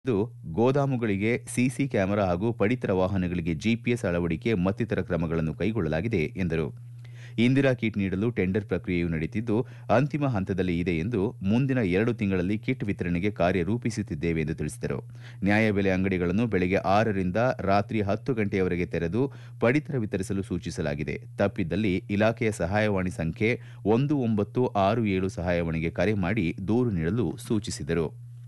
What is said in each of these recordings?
ಇದು ಗೋದಾಮುಗಳಿಗೆ CC camera ಹಾಗೂ ಪಡಿತರ ವಾಹನಗಳಿಗೆ ಜಿಪಿಎಸ್ ಅಳವಡಿಕೆ ಮತ್ತಿತರ ಕ್ರಮಗಳನ್ನು ಕೈಗೊಳ್ಳಲಾಗಿದೆ ಎಂದರು ಇಂದಿರಾ ಕಿಟ್ ನೀಡಲು ಟೆಂಡರ್ ಪ್ರಕ್ರಿಯೆಯು ನಡೆಯುತ್ತಿದ್ದು ಅಂತಿಮ ಹಂತದಲ್ಲಿ ಇದೆ ಎಂದು ಮುಂದಿನ ಎರಡು ತಿಂಗಳಲ್ಲಿ ಕಿಟ್ ವಿತರಣೆಗೆ ಕಾರ್ಯ ರೂಪಿಸುತ್ತಿದ್ದೇವೆ ಎಂದು ತಿಳಿಸಿದರು ನ್ಯಾಯಬೆಲೆ ಅಂಗಡಿಗಳನ್ನು ಬೆಳಗ್ಗೆ ಆರರಿಂದ ರಾತ್ರಿ ಹತ್ತು ಗಂಟೆಯವರೆಗೆ ತೆರೆದು ಪಡಿತರ ವಿತರಿಸಲು ಸೂಚಿಸಲಾಗಿದೆ ತಪ್ಪಿದ್ದಲ್ಲಿ ಇಲಾಖೆಯ ಸಹಾಯವಾಣಿ ಸಂಖ್ಯೆ ಒಂದು ಒಂಬತ್ತು ಆರು ಏಳು ಸಹಾಯವಾಣಿಗೆ ಕರೆ ಮಾಡಿ ದೂರು ನೀಡಲು ಸೂಚಿಸಿದರು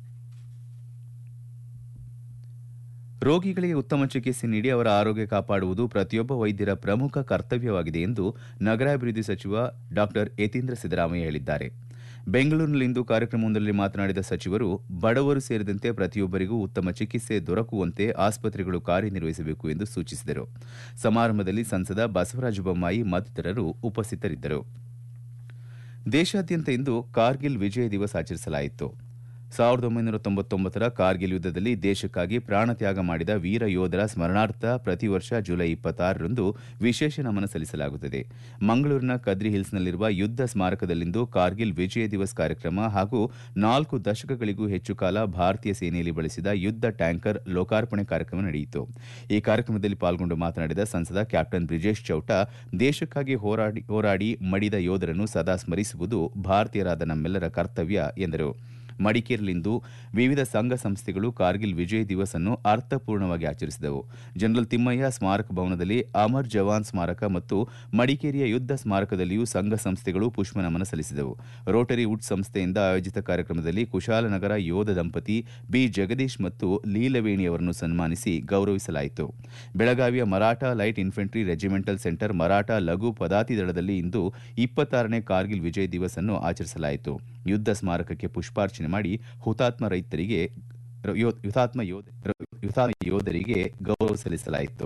ರೋಗಿಗಳಿಗೆ ಉತ್ತಮ ಚಿಕಿತ್ಸೆ ನೀಡಿ ಅವರ ಆರೋಗ್ಯ ಕಾಪಾಡುವುದು ಪ್ರತಿಯೊಬ್ಬ ವೈದ್ಯರ ಪ್ರಮುಖ ಕರ್ತವ್ಯವಾಗಿದೆ ಎಂದು ನಗರಾಭಿವೃದ್ಧಿ ಸಚಿವ ಡಾ ಯತೀಂದ್ರ ಸಿದ್ದರಾಮಯ್ಯ ಹೇಳಿದ್ದಾರೆ ಬೆಂಗಳೂರಿನಲ್ಲಿಂದು ಕಾರ್ಯಕ್ರಮವೊಂದರಲ್ಲಿ ಮಾತನಾಡಿದ ಸಚಿವರು ಬಡವರು ಸೇರಿದಂತೆ ಪ್ರತಿಯೊಬ್ಬರಿಗೂ ಉತ್ತಮ ಚಿಕಿತ್ಸೆ ದೊರಕುವಂತೆ ಆಸ್ಪತ್ರೆಗಳು ಕಾರ್ಯನಿರ್ವಹಿಸಬೇಕು ಎಂದು ಸೂಚಿಸಿದರು ಸಮಾರಂಭದಲ್ಲಿ ಸಂಸದ ಬಸವರಾಜ ಬೊಮ್ಮಾಯಿ ಮತ್ತಿತರರು ಉಪಸ್ಥಿತರಿದ್ದರು ದೇಶಾದ್ಯಂತ ಇಂದು ಕಾರ್ಗಿಲ್ ವಿಜಯ ದಿವಸ್ ಆಚರಿಸಲಾಯಿತು ಸಾವಿರದ ಒಂಬೈನೂರ ತೊಂಬತ್ತೊಂಬತ್ತರ ಕಾರ್ಗಿಲ್ ಯುದ್ದದಲ್ಲಿ ದೇಶಕ್ಕಾಗಿ ಪ್ರಾಣತ್ಯಾಗ ಮಾಡಿದ ವೀರ ಯೋಧರ ಸ್ಮರಣಾರ್ಥ ಪ್ರತಿ ವರ್ಷ ಜುಲೈ ಇಪ್ಪತ್ತಾರರಂದು ವಿಶೇಷ ನಮನ ಸಲ್ಲಿಸಲಾಗುತ್ತದೆ ಮಂಗಳೂರಿನ ಕದ್ರಿ ಹಿಲ್ಸ್ನಲ್ಲಿರುವ ಯುದ್ಧ ಸ್ಮಾರಕದಲ್ಲಿಂದು ಕಾರ್ಗಿಲ್ ವಿಜಯ ದಿವಸ್ ಕಾರ್ಯಕ್ರಮ ಹಾಗೂ ನಾಲ್ಕು ದಶಕಗಳಿಗೂ ಹೆಚ್ಚು ಕಾಲ ಭಾರತೀಯ ಸೇನೆಯಲ್ಲಿ ಬಳಸಿದ ಯುದ್ಧ ಟ್ಯಾಂಕರ್ ಲೋಕಾರ್ಪಣೆ ಕಾರ್ಯಕ್ರಮ ನಡೆಯಿತು ಈ ಕಾರ್ಯಕ್ರಮದಲ್ಲಿ ಪಾಲ್ಗೊಂಡು ಮಾತನಾಡಿದ ಸಂಸದ ಕ್ಯಾಪ್ಟನ್ ಬ್ರಿಜೇಶ್ ಚೌಟ ದೇಶಕ್ಕಾಗಿ ಹೋರಾಡಿ ಹೋರಾಡಿ ಮಡಿದ ಯೋಧರನ್ನು ಸದಾ ಸ್ಮರಿಸುವುದು ಭಾರತೀಯರಾದ ನಮ್ಮೆಲ್ಲರ ಕರ್ತವ್ಯ ಎಂದರು ಮಡಿಕೇರಿಯಲ್ಲಿಂದು ವಿವಿಧ ಸಂಘ ಸಂಸ್ಥೆಗಳು ಕಾರ್ಗಿಲ್ ವಿಜಯ್ ದಿವಸ್ ಅನ್ನು ಅರ್ಥಪೂರ್ಣವಾಗಿ ಆಚರಿಸಿದವು ಜನರಲ್ ತಿಮ್ಮಯ್ಯ ಸ್ಮಾರಕ ಭವನದಲ್ಲಿ ಅಮರ್ ಜವಾನ್ ಸ್ಮಾರಕ ಮತ್ತು ಮಡಿಕೇರಿಯ ಯುದ್ಧ ಸ್ಮಾರಕದಲ್ಲಿಯೂ ಸಂಘ ಸಂಸ್ಥೆಗಳು ಪುಷ್ಪನಮನ ಸಲ್ಲಿಸಿದವು ರೋಟರಿ ವುಡ್ ಸಂಸ್ಥೆಯಿಂದ ಆಯೋಜಿತ ಕಾರ್ಯಕ್ರಮದಲ್ಲಿ ಕುಶಾಲನಗರ ಯೋಧ ದಂಪತಿ ಬಿ ಜಗದೀಶ್ ಮತ್ತು ಲೀಲವೇಣಿ ಅವರನ್ನು ಸನ್ಮಾನಿಸಿ ಗೌರವಿಸಲಾಯಿತು ಬೆಳಗಾವಿಯ Maratha light infantry regimental centre Maratha ಲಘು ಪದಾತಿ ದಳದಲ್ಲಿ ಇಂದು ಇಪ್ಪತ್ತಾರನೇ ಕಾರ್ಗಿಲ್ ವಿಜಯ್ ದಿವಸ್ ಅನ್ನು ಆಚರಿಸಲಾಯಿತು ಯುದ್ಧ ಸ್ಮಾರಕಕ್ಕೆ ಪುಷ್ಪಾರ್ಚನೆ ಮಾಡಿ ಹುತಾತ್ಮ ರೈತರಿಗೆ ಹುತಾತ್ಮ ಯೋಧರಿಗೆ ಗೌರವ ಸಲ್ಲಿಸಲಾಯಿತು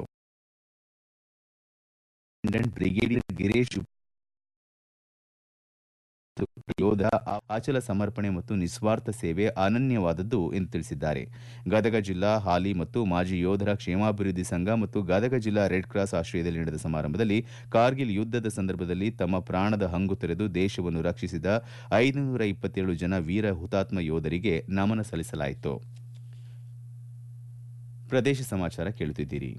ಬ್ರಿಗೇಡಿಯರ್ ಗಿರೀಶ್ ಯೋಧ ಅಚಲ ಸಮರ್ಪಣೆ ಮತ್ತು ನಿಸ್ವಾರ್ಥ ಸೇವೆ ಅನನ್ಯವಾದದ್ದು ಎಂದು ತಿಳಿಸಿದ್ದಾರೆ ಗದಗ ಜಿಲ್ಲಾ ಹಾಲಿ ಮತ್ತು ಮಾಜಿ ಯೋಧರ ಕ್ಷೇಮಾಭಿವೃದ್ಧಿ ಸಂಘ ಮತ್ತು ಗದಗ ಜಿಲ್ಲಾ ರೆಡ್ ಕ್ರಾಸ್ ಆಶ್ರಯದಲ್ಲಿ ನಡೆದ ಸಮಾರಂಭದಲ್ಲಿ ಕಾರ್ಗಿಲ್ ಯುದ್ದದ ಸಂದರ್ಭದಲ್ಲಿ ತಮ್ಮ ಪ್ರಾಣದ ಹಂಗು ತೊರೆದು ದೇಶವನ್ನು ರಕ್ಷಿಸಿದ ಐದುನೂರ ಇಪ್ಪತ್ತೇಳು ಜನ ವೀರ ಹುತಾತ್ಮ ಯೋಧರಿಗೆ ನಮನ ಸಲ್ಲಿಸಲಾಯಿತು ಪ್ರದೇಶ ಸಮಾಚಾರ ಕೇಳುತ್ತಿದ್ದೀರಿ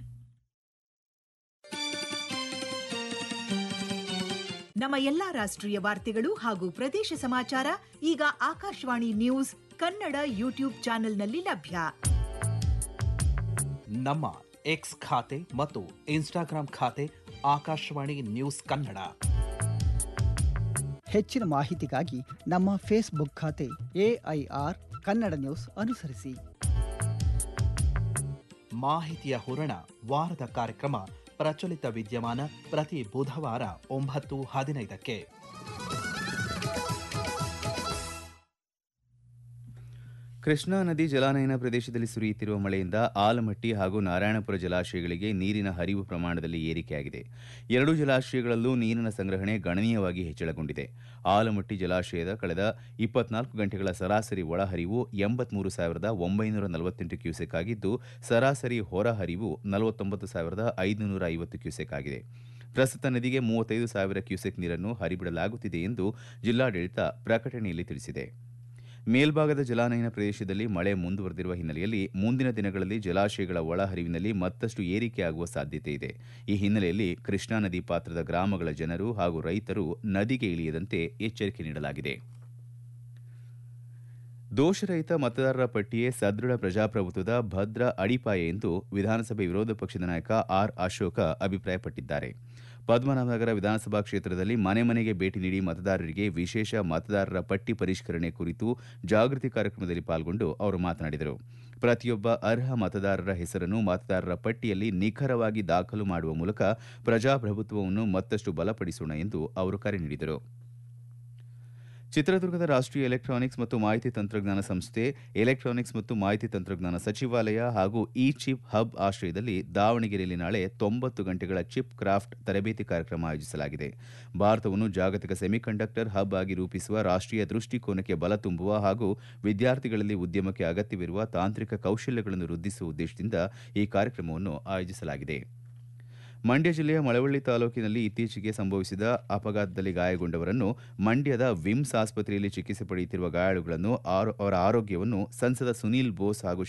ನಮ್ಮ ಎಲ್ಲಾ ರಾಷ್ಟ್ರೀಯ ವಾರ್ತೆಗಳು ಹಾಗೂ ಪ್ರದೇಶ ಸಮಾಚಾರ ಈಗ ಆಕಾಶವಾಣಿ ನ್ಯೂಸ್ ಕನ್ನಡ ಯೂಟ್ಯೂಬ್ ಚಾನೆಲ್ನಲ್ಲಿ ಲಭ್ಯ ನಮ್ಮ ಎಕ್ಸ್ ಖಾತೆ ಮತ್ತು ಇನ್ಸ್ಟಾಗ್ರಾಂ ಖಾತೆ ಆಕಾಶವಾಣಿ ನ್ಯೂಸ್ ಕನ್ನಡ ಹೆಚ್ಚಿನ ಮಾಹಿತಿಗಾಗಿ ನಮ್ಮ ಫೇಸ್ಬುಕ್ ಖಾತೆ ಎಐಆರ್ ಕನ್ನಡ ನ್ಯೂಸ್ ಅನುಸರಿಸಿ ಮಾಹಿತಿಯ ಹೂರಣ ವಾರದ ಕಾರ್ಯಕ್ರಮ ಪ್ರಚಲಿತ ವಿದ್ಯಮಾನ ಪ್ರತಿ ಬುಧವಾರ ಒಂಬತ್ತು ಹದಿನೈದಕ್ಕೆ ಕೃಷ್ಣಾ ನದಿ ಜಲಾನಯನ ಪ್ರದೇಶದಲ್ಲಿ ಸುರಿಯುತ್ತಿರುವ ಮಳೆಯಿಂದ ಆಲಮಟ್ಟಿ ಹಾಗೂ ನಾರಾಯಣಪುರ ಜಲಾಶಯಗಳಿಗೆ ನೀರಿನ ಹರಿವು ಪ್ರಮಾಣದಲ್ಲಿ ಏರಿಕೆಯಾಗಿದೆ ಎರಡೂ ಜಲಾಶಯಗಳಲ್ಲೂ ನೀರಿನ ಸಂಗ್ರಹಣೆ ಗಣನೀಯವಾಗಿ ಹೆಚ್ಚಳಗೊಂಡಿದೆ ಆಲಮಟ್ಟಿ ಜಲಾಶಯದ ಕಳೆದ ಇಪ್ಪತ್ನಾಲ್ಕು ಗಂಟೆಗಳ ಸರಾಸರಿ ಒಳಹರಿವು ಎಂಬತ್ಮೂರು ಸಾವಿರದ ಒಂಬೈನೂರ ನಲವತ್ತೆಂಟು ಕ್ಯೂಸೆಕ್ ಆಗಿದ್ದು ಸರಾಸರಿ ಹೊರಹರಿವು ನಲವತ್ತೊಂಬತ್ತು ಸಾವಿರದ ಐದುನೂರ ಐವತ್ತು ಕ್ಯೂಸೆಕ್ ಆಗಿದೆ ಪ್ರಸ್ತುತ ನದಿಗೆ ಮೂವತ್ತೈದು ಸಾವಿರ ಕ್ಯೂಸೆಕ್ ನೀರನ್ನು ಹರಿಬಿಡಲಾಗುತ್ತಿದೆ ಎಂದು ಜಿಲ್ಲಾಡಳಿತ ಪ್ರಕಟಣೆಯಲ್ಲಿ ತಿಳಿಸಿದೆ ಮೇಲ್ಭಾಗದ ಜಲಾನಯನ ಪ್ರದೇಶದಲ್ಲಿ ಮಳೆ ಮುಂದುವರೆದಿರುವ ಹಿನ್ನೆಲೆಯಲ್ಲಿ ಮುಂದಿನ ದಿನಗಳಲ್ಲಿ ಜಲಾಶಯಗಳ ಒಳಹರಿವಿನಲ್ಲಿ ಮತ್ತಷ್ಟು ಏರಿಕೆಯಾಗುವ ಸಾಧ್ಯತೆ ಇದೆ ಈ ಹಿನ್ನೆಲೆಯಲ್ಲಿ ಕೃಷ್ಣಾ ನದಿ ಪಾತ್ರದ ಗ್ರಾಮಗಳ ಜನರು ಹಾಗೂ ರೈತರು ನದಿಗೆ ಇಳಿಯದಂತೆ ಎಚ್ಚರಿಕೆ ನೀಡಲಾಗಿದೆ ದೋಷರಹಿತ ಮತದಾರರ ಪಟ್ಟಿಯೇ ಸದೃಢ ಪ್ರಜಾಪ್ರಭುತ್ವದ ಭದ್ರ ಅಡಿಪಾಯ ಎಂದು ವಿಧಾನಸಭೆ ವಿರೋಧ ಪಕ್ಷದ ನಾಯಕ ಆರ್ ಅಶೋಕ ಅಭಿಪ್ರಾಯಪಟ್ಟಿದ್ದಾರೆ ಪದ್ಮನಾಭನಗರ ವಿಧಾನಸಭಾ ಕ್ಷೇತ್ರದಲ್ಲಿ ಮನೆ ಮನೆಗೆ ಭೇಟಿ ನೀಡಿ ಮತದಾರರಿಗೆ ವಿಶೇಷ ಮತದಾರರ ಪಟ್ಟಿ ಪರಿಷ್ಕರಣೆ ಕುರಿತು ಜಾಗೃತಿ ಕಾರ್ಯಕ್ರಮದಲ್ಲಿ ಪಾಲ್ಗೊಂಡು ಅವರು ಮಾತನಾಡಿದರು ಪ್ರತಿಯೊಬ್ಬ ಅರ್ಹ ಮತದಾರರ ಹೆಸರನ್ನು ಮತದಾರರ ಪಟ್ಟಿಯಲ್ಲಿ ನಿಖರವಾಗಿ ದಾಖಲು ಮಾಡುವ ಮೂಲಕ ಪ್ರಜಾಪ್ರಭುತ್ವವನ್ನು ಮತ್ತಷ್ಟು ಬಲಪಡಿಸೋಣ ಎಂದು ಅವರು ಕರೆ ನೀಡಿದರು ಚಿತ್ರದುರ್ಗದ ರಾಷ್ಟೀಯ ಎಲೆಕ್ಟ್ರಾನಿಕ್ಸ್ ಮತ್ತು ಮಾಹಿತಿ ತಂತ್ರಜ್ಞಾನ ಸಂಸ್ಥೆ ಎಲೆಕ್ಟ್ರಾನಿಕ್ಸ್ ಮತ್ತು ಮಾಹಿತಿ ತಂತ್ರಜ್ಞಾನ ಸಚಿವಾಲಯ ಹಾಗೂ ಇ ಚಿಪ್ ಹಬ್ ಆಶ್ರಯದಲ್ಲಿ ದಾವಣಗೆರೆಯಲ್ಲಿ ನಾಳೆ ತೊಂಬತ್ತು ಗಂಟೆಗಳ ಚಿಪ್ ಕ್ರಾಫ್ಟ್ ತರಬೇತಿ ಕಾರ್ಯಕ್ರಮ ಆಯೋಜಿಸಲಾಗಿದೆ ಭಾರತವನ್ನು ಜಾಗತಿಕ ಸೆಮಿಕಂಡಕ್ಟರ್ ಹಬ್ ಆಗಿ ರೂಪಿಸುವ ರಾಷ್ಟೀಯ ದೃಷ್ಟಿಕೋನಕ್ಕೆ ಬಲ ತುಂಬುವ ಹಾಗೂ ವಿದ್ಯಾರ್ಥಿಗಳಲ್ಲಿ ಉದ್ಯಮಕ್ಕೆ ಅಗತ್ಯವಿರುವ ತಾಂತ್ರಿಕ ಕೌಶಲ್ಯಗಳನ್ನು ವೃದ್ಧಿಸುವ ಉದ್ದೇಶದಿಂದ ಈ ಕಾರ್ಯಕ್ರಮವನ್ನು ಆಯೋಜಿಸಲಾಗಿದೆ ಮಂಡ್ಯ ಜಿಲ್ಲೆಯ ಮಳವಳ್ಳಿ ತಾಲೂಕಿನಲ್ಲಿ ಇತ್ತೀಚೆಗೆ ಸಂಭವಿಸಿದ ಅಪಘಾತದಲ್ಲಿ ಗಾಯಗೊಂಡವರನ್ನು ಮಂಡ್ಯದ ವಿಮ್ಸ್ ಆಸ್ಪತ್ರೆಯಲ್ಲಿ ಚಿಕಿತ್ಸೆ ಪಡೆಯುತ್ತಿರುವ ಗಾಯಾಳುಗಳನ್ನು ಅವರ ಆರೋಗ್ಯವನ್ನು ಸಂಸದ ಸುನೀಲ್ ಬೋಸ್ ಹಾಗೂ